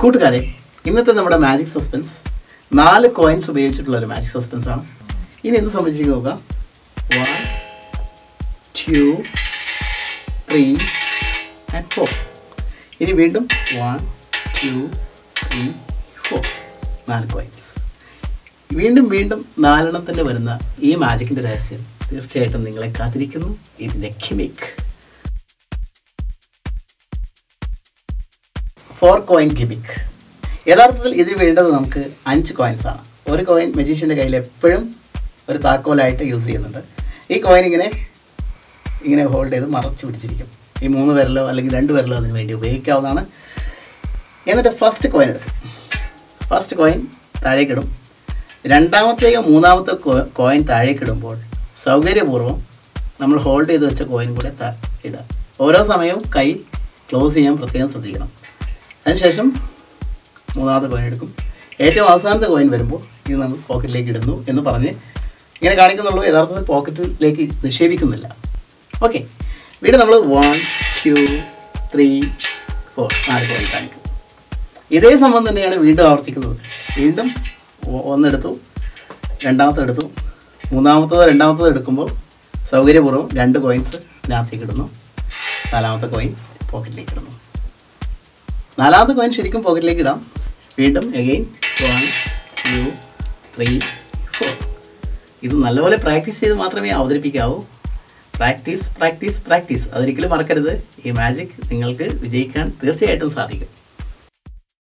കൂട്ടുകാരെ ഇന്നത്തെ നമ്മുടെ മാജിക് സസ്പെൻസ് നാല് കോയിൻസ് ഉപയോഗിച്ചിട്ടുള്ള ഒരു മാജിക് സസ്പെൻസ് ആണ് ഇനി എന്ത് സംബന്ധിച്ച് നോക്കാം one two three and four ഇനി വീണ്ടും വൺ ടു ത്രീ ഫോർ നാല് കോയിൻസ് വീണ്ടും വീണ്ടും നാലെണ്ണത്തിൻ്റെ വരുന്ന ഈ മാജിക്കിൻ്റെ രഹസ്യം തീർച്ചയായിട്ടും നിങ്ങളെ കാത്തിരിക്കുന്നു ഇതിൻ്റെ കിമിക് ഫോർ കോയിൻ ഗിമിക് യഥാർത്ഥത്തിൽ ഇതിന് വേണ്ടത് നമുക്ക് അഞ്ച് കോയിൻസ് ആണ് ഒരു കോയിൻ മജീഷ്യൻ്റെ കയ്യിൽ എപ്പോഴും ഒരു താക്കോലായിട്ട് യൂസ് ചെയ്യുന്നുണ്ട് ഈ കോയിൻ ഇങ്ങനെ ഇങ്ങനെ ഹോൾഡ് ചെയ്ത് മറച്ച് പിടിച്ചിരിക്കും ഈ മൂന്ന് വിരലോ അല്ലെങ്കിൽ രണ്ട് വിരലോ അതിന് വേണ്ടി ഉപയോഗിക്കാവുന്നതാണ് എന്നിട്ട് ഫസ്റ്റ് കോയിൻ എടുക്കും ഫസ്റ്റ് കോയിൻ താഴേക്കിടും രണ്ടാമത്തെയോ മൂന്നാമത്തെ കോയിൻ താഴേക്കിടുമ്പോൾ സൗകര്യപൂർവ്വം നമ്മൾ ഹോൾഡ് ചെയ്ത് വെച്ച കോയിൻ കൂടെ താ ഇടുക ഓരോ സമയവും കൈ ക്ലോസ് ചെയ്യാൻ പ്രത്യേകം ശ്രദ്ധിക്കണം അതിനുശേഷം മൂന്നാമത്തെ കോയിൻ എടുക്കും ഏറ്റവും അവസാനത്തെ കോയിൻ വരുമ്പോൾ ഇത് നമ്മൾ പോക്കറ്റിലേക്ക് ഇടുന്നു എന്ന് പറഞ്ഞ് ഇങ്ങനെ കാണിക്കുന്നുള്ളൂ യഥാർത്ഥത്തിൽ പോക്കറ്റിലേക്ക് നിക്ഷേപിക്കുന്നില്ല ഓക്കെ വീണ്ടും നമ്മൾ വൺ ടു ത്രീ ഫോർ നാല് കോയിൻ കാണിക്കും ഇതേ സംഭവം തന്നെയാണ് വീണ്ടും ആവർത്തിക്കുന്നത് വീണ്ടും ഒ- ഒന്നെടുത്തു രണ്ടാമത്തെ എടുത്തു മൂന്നാമത്തത് രണ്ടാമത്തത് എടുക്കുമ്പോൾ സൗകര്യപൂർവ്വം രണ്ട് കോയിൻസ് ഇതിനകത്തേക്ക് ഇടുന്നു നാലാമത്തെ കോയിൻ പോക്കറ്റിലേക്ക് ഇടുന്നു നാലാമത്തെ കോയിൻ ശരിക്കും പോക്കറ്റിലേക്ക് ഇടാം വീണ്ടും again one two three four ഇത് നല്ലപോലെ പ്രാക്ടീസ് ചെയ്ത് മാത്രമേ അവതരിപ്പിക്കാവൂ പ്രാക്ടീസ് പ്രാക്ടീസ് പ്രാക്ടീസ് അതൊരിക്കലും മറക്കരുത് ഈ മാജിക് നിങ്ങൾക്ക് വിജയിക്കാൻ തീർച്ചയായിട്ടും സാധിക്കും